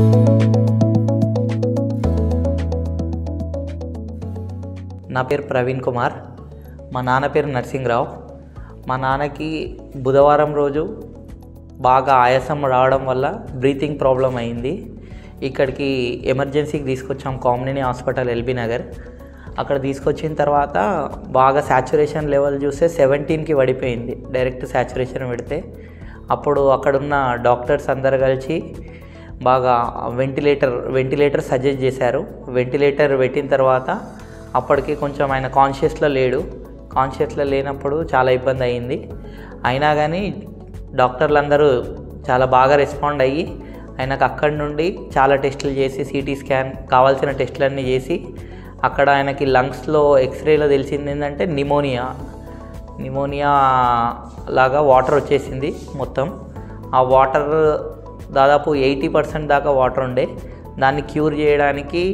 నా పేరు ప్రవీణ్ కుమార్ మా నాన్న పేరు నరసింహరావు మా నాన్నకి బుధవారం రోజు బాగా ఆయాసం రావడం వల్ల బ్రీతింగ్ ప్రాబ్లం అయింది ఇక్కడికి ఎమర్జెన్సీకి తీసుకొచ్చాం కామినేని హాస్పిటల్ ఎల్బీ నగర్ అక్కడ తీసుకొచ్చిన తర్వాత బాగా శాచురేషన్ లెవెల్ చూస్తే సెవెంటీన్కి పడిపోయింది డైరెక్ట్ శాచురేషన్ పెడితే అప్పుడు అక్కడున్న డాక్టర్స్ అందరు కలిసి బాగా వెంటిలేటర్ వెంటిలేటర్ సజెస్ట్ చేశారు వెంటిలేటర్ పెట్టిన తర్వాత అప్పటికి కొంచెం ఆయన కాన్షియస్లో లేడు కాన్షియస్లో లేనప్పుడు చాలా ఇబ్బంది అయింది అయినా కానీ డాక్టర్లు అందరూ చాలా బాగా రెస్పాండ్ అయ్యి ఆయనకు అక్కడి నుండి చాలా టెస్టులు చేసి సిటీ స్కాన్ కావాల్సిన టెస్టులన్నీ చేసి అక్కడ ఆయనకి లంగ్స్లో ఎక్స్రేలో తెలిసింది ఏంటంటే నిమోనియా నిమోనియా లాగా వాటర్ వచ్చేసింది మొత్తం ఆ వాటర్ దాదాపు ఎయిటీ పర్సెంట్ దాకా వాటర్ ఉండే దాన్ని క్యూర్ చేయడానికి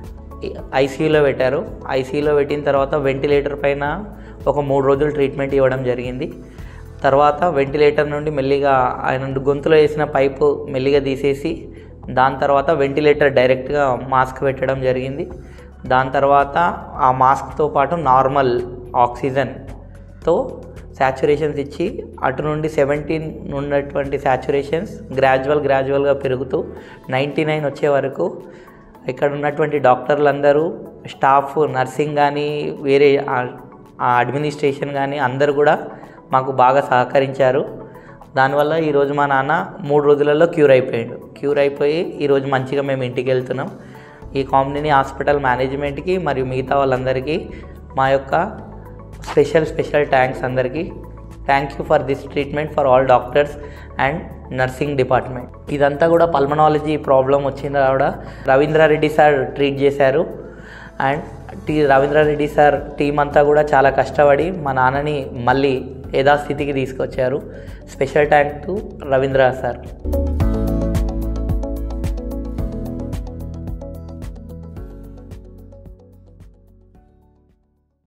ఐసీయూలో పెట్టారు ఐసీయూలో పెట్టిన తర్వాత వెంటిలేటర్ పైన ఒక మూడు రోజులు ట్రీట్మెంట్ ఇవ్వడం జరిగింది తర్వాత వెంటిలేటర్ నుండి మెల్లిగా ఆయన గొంతులో వేసిన పైపు మెల్లిగా తీసేసి దాని తర్వాత వెంటిలేటర్ డైరెక్ట్గా మాస్క్ పెట్టడం జరిగింది దాని తర్వాత ఆ మాస్క్తో పాటు నార్మల్ ఆక్సిజన్తో శాచురేషన్స్ ఇచ్చి అటు నుండి సెవెంటీన్ ఉన్నటువంటి శాచురేషన్స్ గ్రాడ్యువల్ గ్రాడ్యువల్గా పెరుగుతూ నైంటీ నైన్ వచ్చే వరకు ఇక్కడ ఉన్నటువంటి డాక్టర్లందరూ స్టాఫ్ నర్సింగ్ కానీ వేరే ఆ అడ్మినిస్ట్రేషన్ కానీ అందరూ కూడా మాకు బాగా సహకరించారు దానివల్ల ఈరోజు మా నాన్న మూడు రోజులలో క్యూర్ అయిపోయాడు క్యూర్ అయిపోయి ఈరోజు మంచిగా మేము ఇంటికి వెళ్తున్నాం ఈ కామినేని హాస్పిటల్ మేనేజ్మెంట్కి మరియు మిగతా వాళ్ళందరికీ మా యొక్క స్పెషల్ స్పెషల్ థ్యాంక్స్ అందరికీ thank you for this treatment for all doctors and nursing department ఇదంతా కూడా పల్మనాలజీ ప్రాబ్లం వచ్చిందా కూడా రవీంద్రారెడ్డి సార్ ట్రీట్ చేశారు అండ్ టీ రవీంద్రారెడ్డి సార్ టీం అంతా కూడా చాలా కష్టపడి మా నాన్నని మళ్ళీ యథాస్థితికి తీసుకొచ్చారు special thank to Ravindra sir